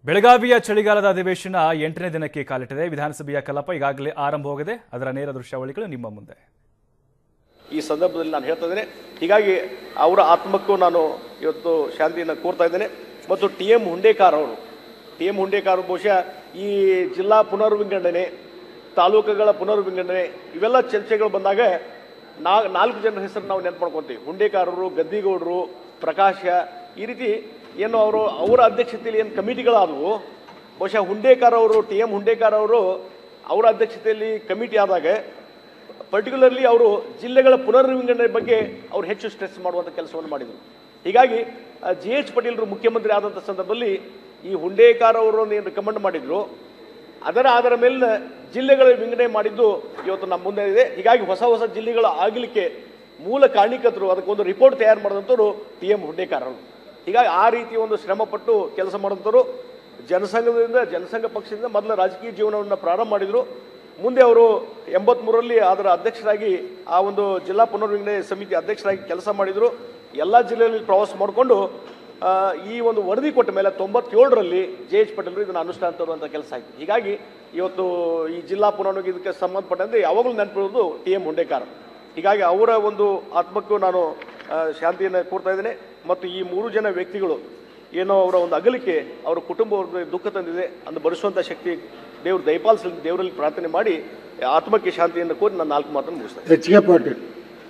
ಬೆಳಗಾವಿಯ ಚಳಿಗಾಲದ ಅಧಿವೇಶನ ಎಂಟನೇ ದಿನಕ್ಕೆ ಕಾಲಿಟ್ಟಿದೆ ವಿಧಾನಸಭೆಯ ಕಲಾಪ ಈಗಾಗಲೇ ಆರಂಭವಾಗಿದೆ ಅದರ ನೇರ ದೃಶ್ಯಾವಳಿಗಳು ನಿಮ್ಮ ಮುಂದೆ ಈ ಸಂದರ್ಭದಲ್ಲಿ ನಾನು ಹೇಳ್ತಾ ಇದ್ದೇನೆ ಹೀಗಾಗಿ ಅವರ ಆತ್ಮಕ್ಕೂ ನಾನು ಇವತ್ತು ಶಾಂತಿಯನ್ನು ಕೋರ್ತಾ ಇದ್ದೇನೆ ಮತ್ತು ಟಿ ಎಂ ಹುಂಡೇಕಾರ್ ಅವರು ಟಿ ಎಂ ಹುಂಡೇಕಾರ್ ಬಹುಶಃ ಈ ಜಿಲ್ಲಾ ಪುನರ್ವಿಂಗಡಣೆ ತಾಲೂಕುಗಳ ಪುನರ್ವಿಂಗಡಣೆ ಇವೆಲ್ಲ ಚರ್ಚೆಗಳು ಬಂದಾಗ ನಾ ನಾಲ್ಕು ಜನರ ಹೆಸರು ನಾವು ನೆನಪು ಮಾಡ್ಕೊತೀವಿ ಹುಂಡೇಕಾರರು ಗದ್ದಿಗೌಡರು ಪ್ರಕಾಶ ಈ ರೀತಿ ಏನು ಅವರು ಅವರ ಅಧ್ಯಕ್ಷತೆಯಲ್ಲಿ ಏನು ಕಮಿಟಿಗಳಾದವು ಬಹುಶಃ ಹುಂಡೇಕಾರ್ ಅವರು ಟಿ ಎಂ ಹುಂಡೇಕಾರ್ ಅವರು ಅವರ ಅಧ್ಯಕ್ಷತೆಯಲ್ಲಿ ಕಮಿಟಿ ಆದಾಗ ಪರ್ಟಿಕ್ಯುಲರ್ಲಿ ಅವರು ಜಿಲ್ಲೆಗಳ ಪುನರ್ವಿಂಗಡಣೆ ಬಗ್ಗೆ ಅವರು ಹೆಚ್ಚು ಸ್ಟ್ರೆಸ್ ಮಾಡುವಂಥ ಕೆಲಸವನ್ನು ಮಾಡಿದರು ಹೀಗಾಗಿ ಜಿ ಎಚ್ ಪಟೇಲ್ರು ಮುಖ್ಯಮಂತ್ರಿ ಆದಂಥ ಸಂದರ್ಭದಲ್ಲಿ ಈ ಹುಂಡೇಕಾರ್ ಅವರು ಏನು ರೆಕಮೆಂಡ್ ಮಾಡಿದ್ರು ಅದರ ಆಧಾರ ಮೇಲಿನ ಜಿಲ್ಲೆಗಳ ವಿಂಗಡಣೆ ಮಾಡಿದ್ದು ಇವತ್ತು ನಮ್ಮ ಮುಂದೆ ಇದೆ ಹೀಗಾಗಿ ಹೊಸ ಹೊಸ ಜಿಲ್ಲೆಗಳು ಆಗಲಿಕ್ಕೆ ಮೂಲ ಕಾರಣೀಕರ್ತರು ಅದಕ್ಕೊಂದು ರಿಪೋರ್ಟ್ ತಯಾರು ಮಾಡಿದಂಥವ್ರು ಟಿ ಎಂ ಹುಂಡೇಕಾರ್ ಅವರು ಹೀಗಾಗಿ ಆ ರೀತಿ ಒಂದು ಶ್ರಮಪಟ್ಟು ಕೆಲಸ ಮಾಡಿದಂಥವ್ರು ಜನಸಂಘದಿಂದ ಜನಸಂಘ ಪಕ್ಷದಿಂದ ಮೊದಲ ರಾಜಕೀಯ ಜೀವನವನ್ನು ಪ್ರಾರಂಭ ಮಾಡಿದರು ಮುಂದೆ ಅವರು ಎಂಬತ್ಮೂರರಲ್ಲಿ ಅದರ ಅಧ್ಯಕ್ಷರಾಗಿ ಆ ಒಂದು ಜಿಲ್ಲಾ ಪುನರ್ವಿಂಗಡಣೆ ಸಮಿತಿ ಅಧ್ಯಕ್ಷರಾಗಿ ಕೆಲಸ ಮಾಡಿದರು ಎಲ್ಲ ಜಿಲ್ಲೆಯಲ್ಲಿ ಪ್ರವಾಸ ಮಾಡಿಕೊಂಡು ಆ, ಈ ಒಂದು ವರದಿ ಕೊಟ್ಟ ಮೇಲೆ ತೊಂಬತ್ತೇಳರಲ್ಲಿ ಜೆ ಎಚ್ ಪಟೇಲ್ರು ಇದನ್ನು ಅನುಷ್ಠಾನ ತರುವಂಥ ಕೆಲಸ ಆಯಿತು ಹೀಗಾಗಿ ಇವತ್ತು ಈ ಜಿಲ್ಲಾ ಪುನರ್ವಿಂಗ ಇದಕ್ಕೆ ಸಂಬಂಧಪಟ್ಟಂತೆ ಯಾವಾಗಲೂ ನೆನಪಿರೋದು ಟಿ ಎಂ ಹುಂಡೇಕಾರ್ ಹೀಗಾಗಿ ಅವರ ಒಂದು ಆತ್ಮಕ್ಕೂ ನಾನು ಆ, ಶಾಂತಿಯನ್ನು ಕೋರ್ತಾ ಇದ್ದೇನೆ ಮತ್ತು ಈ ಮೂರು ಜನ ವ್ಯಕ್ತಿಗಳು ಏನೋ ಅವರ ಒಂದು ಅಗಲಿಕೆ ಅವರ ಕುಟುಂಬ ವರ್ಗಕ್ಕೆ ದುಃಖ ತಂದಿದೆ ಅದನ್ನು ಭರಿಸುವಂಥ ಶಕ್ತಿ ದೇವ್ರು ದಯಪಾಲಿಸಲಿ ದೇವರಲ್ಲಿ ಪ್ರಾರ್ಥನೆ ಮಾಡಿ ಆತ್ಮಕ್ಕೆ ಶಾಂತಿಯನ್ನು ಕೋರಿ ನಾನು ನಾಲ್ಕು ಮಾತನ್ನು ಮುಗಿಸ್ತೇನೆ ಎಚ್ ಕೆ ಪಾಟೀಲ್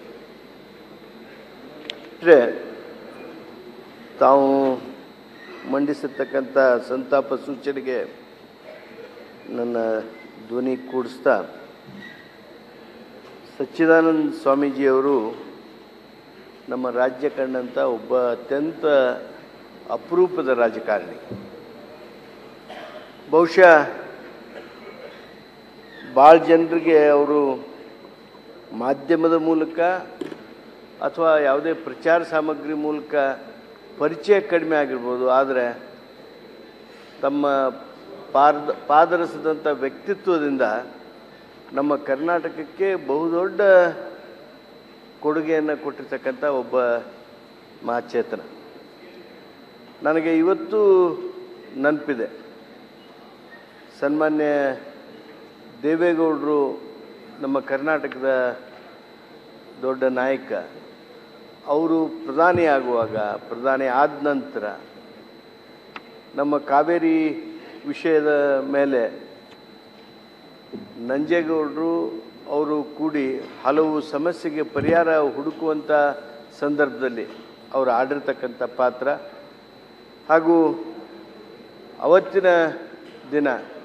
ಬಿಟ್ಟರೆ ತಾವು ಮಂಡಿಸಿರ್ತಕ್ಕಂಥ ಸಂತಾಪ ಸೂಚನೆಗೆ ನನ್ನ ಧ್ವನಿ ಕೂಡಿಸ್ತಾ ಸಚ್ಚಿದಾನಂದ ಸ್ವಾಮೀಜಿಯವರು ನಮ್ಮ ರಾಜ್ಯ ಕಂಡಂಥ ಒಬ್ಬ ಅತ್ಯಂತ ಅಪರೂಪದ ರಾಜಕಾರಣಿ ಬಹುಶಃ ಭಾಳ ಜನರಿಗೆ ಅವರು ಮಾಧ್ಯಮದ ಮೂಲಕ ಅಥವಾ ಯಾವುದೇ ಪ್ರಚಾರ ಸಾಮಗ್ರಿ ಮೂಲಕ ಪರಿಚಯ ಕಡಿಮೆ ಆಗಿರ್ಬೋದು ಆದರೆ ತಮ್ಮ ಪಾದ ಪಾದರಸದಂಥ ವ್ಯಕ್ತಿತ್ವದಿಂದ ನಮ್ಮ ಕರ್ನಾಟಕಕ್ಕೆ ಬಹುದೊಡ್ಡ ಕೊಡುಗೆಯನ್ನು ಕೊಟ್ಟಿರ್ತಕ್ಕಂಥ ಒಬ್ಬ ಮಹಾಚೇತನ ನನಗೆ ಇವತ್ತು ನೆನಪಿದೆ ಸನ್ಮಾನ್ಯ ದೇವೇಗೌಡರು ನಮ್ಮ ಕರ್ನಾಟಕದ ದೊಡ್ಡ ನಾಯಕ ಅವರು ಪ್ರಧಾನಿ ಆಗುವಾಗ ಪ್ರಧಾನಿ ಆದ ನಂತರ ನಮ್ಮ ಕಾವೇರಿ ವಿಷಯದ ಮೇಲೆ ನಂಜೇಗೌಡರು ಅವರು ಕೂಡಿ ಹಲವು ಸಮಸ್ಯೆಗೆ ಪರಿಹಾರ ಹುಡುಕುವಂಥ ಸಂದರ್ಭದಲ್ಲಿ ಅವರು ಆಡಿರ್ತಕ್ಕಂಥ ಪಾತ್ರ ಹಾಗೂ ಅವತ್ತಿನ ದಿನ